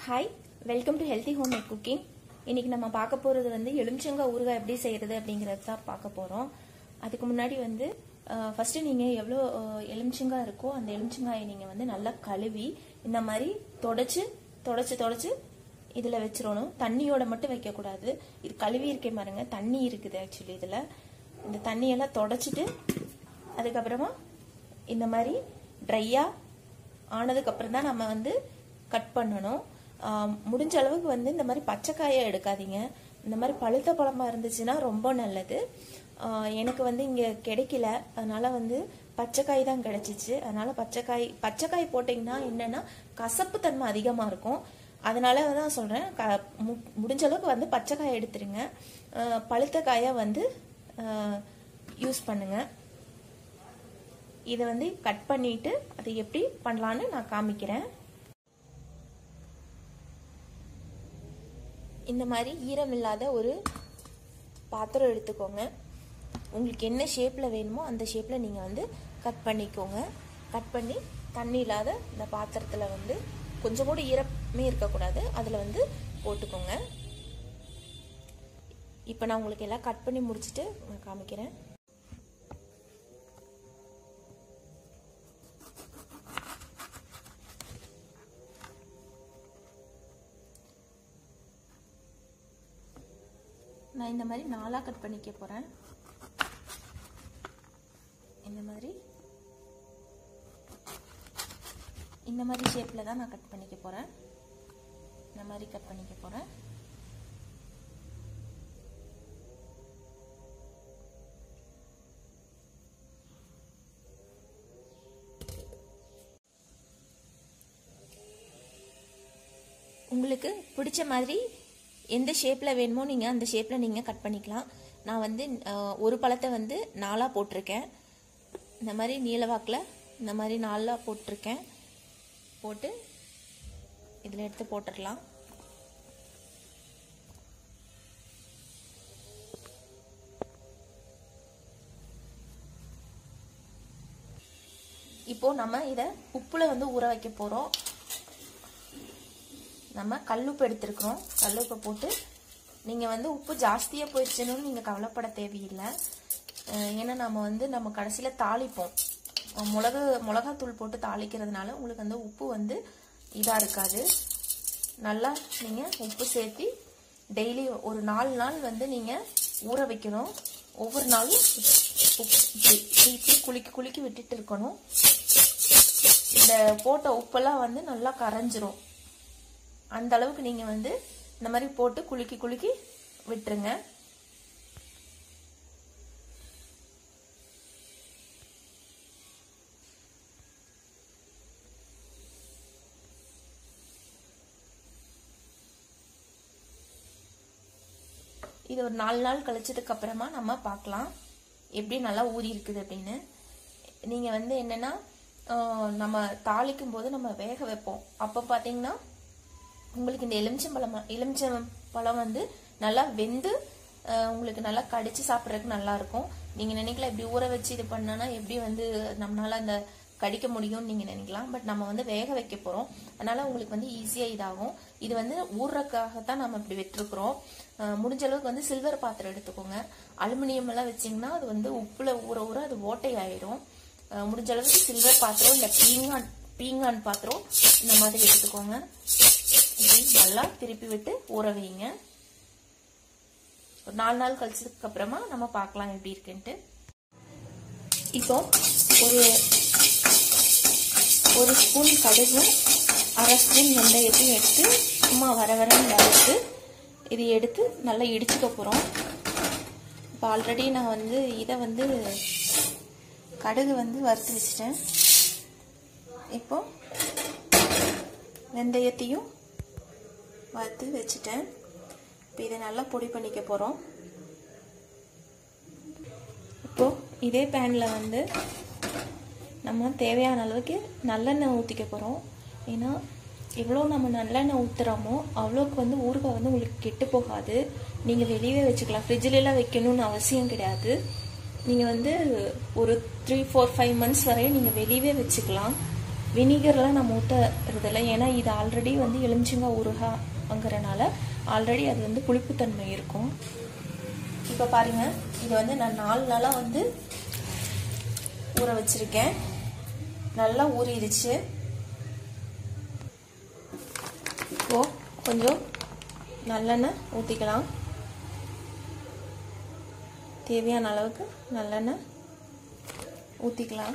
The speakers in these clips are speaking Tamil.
hi welcome to healthy home made cooking இன்னைக்கு நம்ம பார்க்க போறது வந்து எலுமிச்சங்காய் ஊறுகாய் எப்படி செய்யறது அப்படிங்கறது தான் பார்க்க போறோம் அதுக்கு முன்னாடி வந்து ஃபர்ஸ்ட் நீங்க எவ்வளோ அஹ், எலுமிச்சங்காய் இருக்கோ அந்த எலுமிச்சங்காயை நீங்க வந்து நல்லா கழுவி இந்த மாதிரி தொடச்சு தொடச்சு தொடச்சு இதுல வச்சிடணும் தண்ணியோட மட்டும் வைக்க கூடாது இது கழுவி இருக்கே பாருங்க தண்ணி இருக்குது ஆக்சுவலி இதுல இந்த தண்ணியெல்லாம் தொடச்சிட்டு அதுக்கப்புறமா இந்த மாதிரி ட்ரையா ஆனதுக்கு அப்புறம் தான் நம்ம வந்து கட் பண்ணணும் ஆம், முடிஞ்ச அளவுக்கு வந்து இந்த மாதிரி பச்சைக்காயை எடுக்காதீங்க இந்த மாதிரி பழுத்த பழமா இருந்துச்சுன்னா ரொம்ப நல்லது ஆ, எனக்கு வந்து இங்க கிடைக்கல அதனால வந்து பச்சைக்காய் தான் கிடைச்சிச்சு அதனால பச்சைக்காய் பச்சைக்காய் போட்டிங்கன்னா என்னன்னா கசப்பு தன்மை அதிகமா இருக்கும் அதனால தான் சொல்றேன் க- மு- முடிஞ்ச அளவுக்கு வந்து பச்சைக்காய் எடுத்துருங்க ஆ, பழுத்த காயை வந்து யூஸ் பண்ணுங்க இதை வந்து கட் பண்ணிட்டு அதை எப்படி பண்ணலான்னு நான் காமிக்கிறேன் இந்த மாதிரி ஈரம் இல்லாத ஒரு பாத்திரம் எடுத்துக்கோங்க உங்களுக்கு என்ன ஷேப்பில் வேணுமோ அந்த ஷேப்பில் நீங்கள் வந்து கட் பண்ணிக்கோங்க கட் பண்ணி தண்ணி இல்லாத இந்த பாத்திரத்தில் வந்து கொஞ்சம் கூட ஈரமே இருக்கக்கூடாது அதில் வந்து போட்டுக்கோங்க இப்போ நான் உங்களுக்கு எல்லாம் கட் பண்ணி முடிச்சுட்டு நான் காமிக்கிறேன் நான் இந்த மாதிரி நாலாக கட் பண்ணிக்க போகிறேன் இந்த மாதிரி இந்த மாதிரி ஷேப்பில் தான் நான் கட் பண்ணிக்க போகிறேன் இந்த மாதிரி கட் பண்ணிக்க போகிறேன் உங்களுக்கு பிடிச்ச மாதிரி எந்த ஷேப்பில் வேணுமோ நீங்கள் அந்த ஷேப்பில் நீங்கள் கட் பண்ணிக்கலாம் நான் வந்து அஹ், ஒரு பழத்தை வந்து நாலாக போட்டிருக்கேன் இந்த மாதிரி நீளவாக்கில் இந்த மாதிரி நாலாக போட்டிருக்கேன் போட்டு இதில் எடுத்து போட்டுடலாம் இப்போ நம்ம இதை உப்புல வந்து ஊற வைக்க போறோம் நம்ம கல்லுப்பு எடுத்திருக்கிறோம் கல்லுப்பை போட்டு நீங்கள் வந்து உப்பு ஜாஸ்தியாக போயிடுச்சுன்னு நீங்கள் கவலைப்பட தேவையில்லை அஹ் ஏன்னா நம்ம வந்து நம்ம கடைசியில் தாளிப்போம் அஹ் மிளகு மிளகாத்தூள் போட்டு தாளிக்கிறதுனால உங்களுக்கு வந்து உப்பு வந்து இதாக இருக்காது நல்லா நீங்கள் உப்பு சேர்த்தி டெய்லி ஒரு நாலு நாள் வந்து நீங்கள் ஊற வைக்கணும் ஒவ்வொரு நாளும் உப்பு இப்படி இப்படி இப்படி குலுக்கி குலுக்கி விட்டுட்டு இருக்கணும் இந்த போட்ட உப்பெல்லாம் வந்து நல்லா கரைஞ்சிரும் அந்த அளவுக்கு நீங்க வந்து இந்த மாதிரி போட்டு குலுக்கி குலுக்கி விட்டுருங்க இது ஒரு நாலு நாள் கழிச்சதுக்கு அப்புறமா நம்ம பார்க்கலாம் எப்படி நல்லா ஊறி இருக்குது அப்படின்னு நீங்க வந்து என்னன்னா ஆஹ், நம்ம தாளிக்கும் போது நம்ம வேக வைப்போம் அப்ப பாத்தீங்கன்னா உங்களுக்கு இந்த எலுமிச்சம்பழம் எலுமிச்சம் பழம் வந்து நல்லா வெந்து அஹ், உங்களுக்கு நல்லா கடிச்சு சாப்பிட்றதுக்கு நல்லா இருக்கும் நீங்க நினைக்கலாம் இப்படி ஊற வச்சு இது பண்ணனா எப்படி வந்து நம்மளால அந்த கடிக்க முடியும்னு நீங்க நினைக்கலாம் பட் நம்ம வந்து வேக வைக்க போறோம் அதனால உங்களுக்கு வந்து ஈஸியா இதாகும் இது வந்து ஊறுறதுக்காகத்தான் நம்ம இப்படி விட்டுருக்குறோம் அஹ், முடிஞ்ச அளவுக்கு வந்து சில்வர் பாத்திரம் எடுத்துக்கோங்க அலுமினியம் எல்லாம் வச்சீங்கன்னா அது வந்து உப்புல ஊற ஊற அது ஓட்டை ஆயிடும் அஹ், முடிஞ்ச அளவுக்கு சில்வர் பாத்திரம் இல்ல பீங்கான் பீங்கான் பாத்திரம் இந்த மாதிரி எடுத்துக்கோங்க இப்படி நல்லா திருப்பி விட்டு ஊற வைங்க ஒரு நாலு நாள் கழிச்சதுக்கு அப்புறமா நம்ம பார்க்கலாம் எப்படி இருக்குன்ட்டு இப்போ ஒரு ஒரு ஸ்பூன் கடுகும் அரை ஸ்பூன் வெந்தயத்தையும் எடுத்து சும்மா வர வரன்னு வறுத்து இது எடுத்து நல்லா இடிச்சுக்க போகிறோம் இப்போ ஆல்ரெடி நான் வந்து இதை வந்து கடுகு வந்து வறுத்து வச்சிட்டேன் இப்போ வெந்தயத்தையும் வறுத்து வச்சுட்டேன் இப்போ இதை நல்லா பொடி பண்ணிக்க போகிறோம் இப்போ இதே பேனில் வந்து நம்ம தேவையான அளவுக்கு நல்லெண்ணெய் ஊற்றிக்க போகிறோம் ஏன்னா எவ்வளோ நம்ம நல்லெண்ணெய் ஊற்றுறோமோ அவ்வளோக்கு வந்து ஊறுகாய் வந்து உங்களுக்கு கெட்டு போகாது நீங்கள் வெளியவே வச்சுக்கலாம் ஃப்ரிட்ஜிலலாம் வைக்கணும்னு அவசியம் கிடையாது நீங்கள் வந்து ஒரு த்ரீ ஃபோர் ஃபைவ் மந்த்ஸ் வரையும் நீங்கள் வெளியவே வச்சுக்கலாம் வினிகர்லாம் நம்ம ஊற்றுறதில்ல ஏன்னா இது ஆல்ரெடி வந்து எலுமிச்சங்காய் ஊறுகாங்கிறனால ஆல்ரெடி அது வந்து புளிப்புத்தன்மை இருக்கும் இப்போ பாருங்க இது வந்து நான் நாலு நாளாக வந்து ஊற வச்சிருக்கேன் நல்லா ஊறிடுச்சு இப்போ கொஞ்சம் நல்லெண்ணெய் ஊற்றிக்கலாம் தேவையான அளவுக்கு நல்லெண்ணெய் ஊற்றிக்கலாம்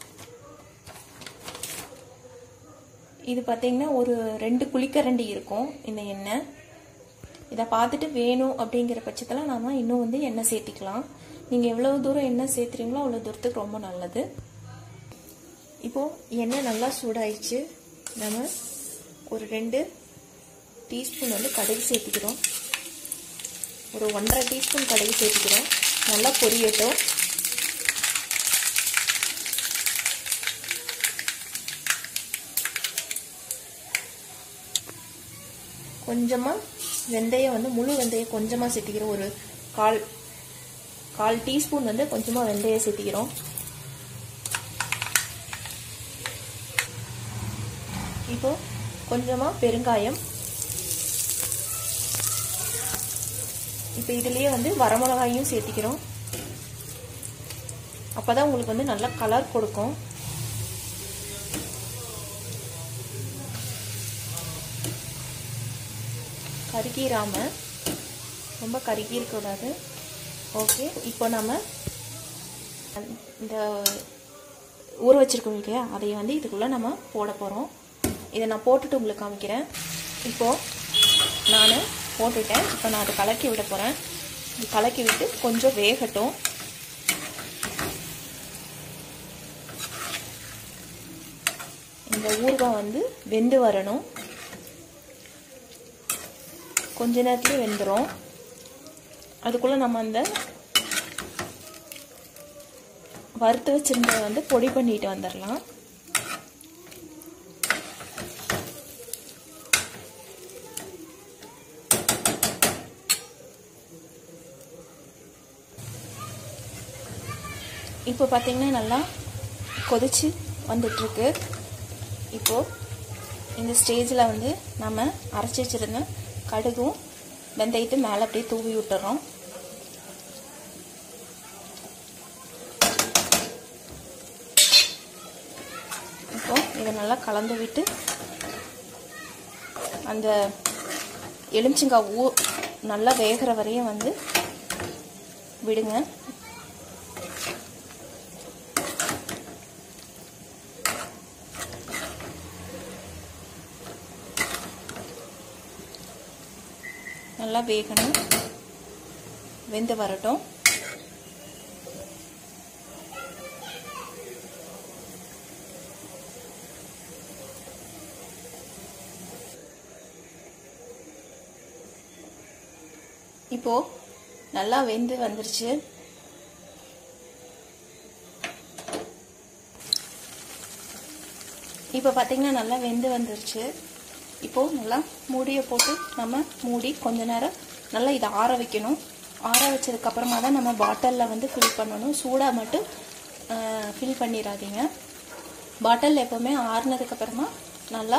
இது பார்த்தீங்கன்னா ஒரு ரெண்டு குழிக்கரண்டி இருக்கும் இந்த எண்ணெய் இதை பார்த்துட்டு வேணும் அப்படிங்கிற பட்சத்தில் நாம இன்னும் வந்து எண்ணெய் சேர்த்திக்கலாம் நீங்கள் எவ்வளோ தூரம் எண்ணெய் சேர்த்துறீங்களோ அவ்வளோ தூரத்துக்கு ரொம்ப நல்லது இப்போது எண்ணெய் நல்லா சூடாயிடுச்சு நம்ம ஒரு ரெண்டு டீஸ்பூன் வந்து கடுகு சேர்த்துக்கிறோம் ஒரு ஒன்றரை டீஸ்பூன் கடுகு சேர்த்துக்கிறோம் நல்லா பொரியட்டும் கொஞ்சமாக வெந்தயம் வந்து முழு வெந்தயம் கொஞ்சமாக சேர்த்திக்கிறோம் ஒரு கால் கால் டீஸ்பூன் வந்து கொஞ்சமாக வெந்தயம் சேர்த்திக்கிறோம் இப்போ கொஞ்சமாக பெருங்காயம் இப்போ இதுலேயே வந்து வரமிளகாயும் சேர்த்திக்கிறோம் அப்போ தான் உங்களுக்கு வந்து நல்ல கலர் கொடுக்கும் கருகிராம ரொம்ப கருகி இருக்கக்கூடாது ஓகே இப்போ நம்ம இந்த ஊற வச்சிருக்கோம் இல்லையா அதை வந்து இதுக்குள்ளே நம்ம போட போகிறோம் இதை நான் போட்டுட்டு உங்களுக்கு காமிக்கிறேன் இப்போது நான் போட்டுட்டேன் இப்போ நான் அதை கலக்கி விட போகிறேன் கலக்கி விட்டு கொஞ்சம் வேகட்டும் இந்த ஊறுகாய் வந்து வெந்து வரணும் கொஞ்ச நேரத்துலேயே வெந்துடும் அதுக்குள்ளே நம்ம அந்த வறுத்து வச்சிருந்ததை வந்து பொடி பண்ணிட்டு வந்துடலாம் இப்போ பார்த்தீங்கன்னா நல்லா கொதிச்சு வந்துட்டுருக்கு இப்போது இந்த ஸ்டேஜில் வந்து நம்ம அரைச்சி வச்சுருந்த கடுகும் வெந்தயத்தை மேலே அப்படியே தூவி விட்டுறோம் இப்போ இதை நல்லா கலந்து விட்டு அந்த எலுமிச்சங்காய் ஊ நல்லா வேகிற வரையும் வந்து விடுங்க நல்லா வேகணும் வெந்து வரட்டும் இப்போ நல்லா வெந்து வந்துருச்சு இப்போ பார்த்தீங்கன்னா நல்லா வெந்து வந்துருச்சு இப்போ நல்லா மூடியை போட்டு நம்ம மூடி கொஞ்ச நேரம் நல்லா இதை ஆற வைக்கணும் ஆற வச்சதுக்கு அப்புறமா தான் நம்ம பாட்டிலில் வந்து ஃபில் பண்ணணும் சூடாக மட்டும் ஃபில் பண்ணிடாதீங்க பாட்டிலில் எப்போவுமே ஆறுனதுக்கு அப்புறமா நல்லா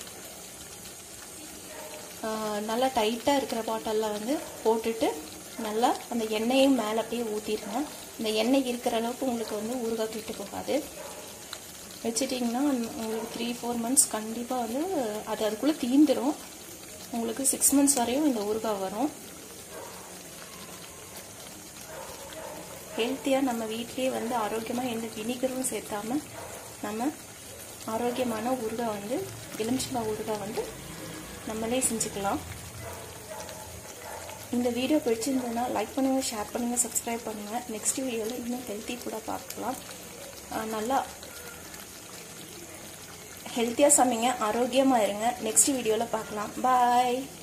நல்லா டைட்டாக இருக்கிற பாட்டிலில் வந்து போட்டுட்டு நல்லா அந்த எண்ணெயும் மேலே அப்படியே ஊற்றிடுங்க இந்த எண்ணெய் இருக்கிற அளவுக்கு உங்களுக்கு வந்து ஊறுகாய் கெட்டு போகாது வச்சிட்டிங்கன்னா உங்களுக்கு த்ரீ ஃபோர் மந்த்ஸ் கண்டிப்பாக வந்து அது அதுக்குள்ளே தீந்துடும் உங்களுக்கு சிக்ஸ் மந்த்ஸ் வரையும் இந்த ஊறுகாய் வரும் ஹெல்த்தியாக நம்ம வீட்லேயே வந்து ஆரோக்கியமாக எந்த வினிகரும் சேர்த்தாம நம்ம ஆரோக்கியமான ஊறுகாய் வந்து எலுமிச்சங்காய் ஊறுகாய் வந்து நம்மளே செஞ்சுக்கலாம் இந்த வீடியோ பிடிச்சிருந்ததுன்னா லைக் பண்ணுங்கள் ஷேர் பண்ணுங்கள் சப்ஸ்கிரைப் பண்ணுங்கள் நெக்ஸ்ட் வீடியோவில் இன்னும் ஹெல்த்தி கூட பார்க்கலாம் நல்லா ஹெல்த்தியாக சமைங்க ஆரோக்கியமாக இருங்க நெக்ஸ்ட் வீடியோவில் பார்க்கலாம் பாய்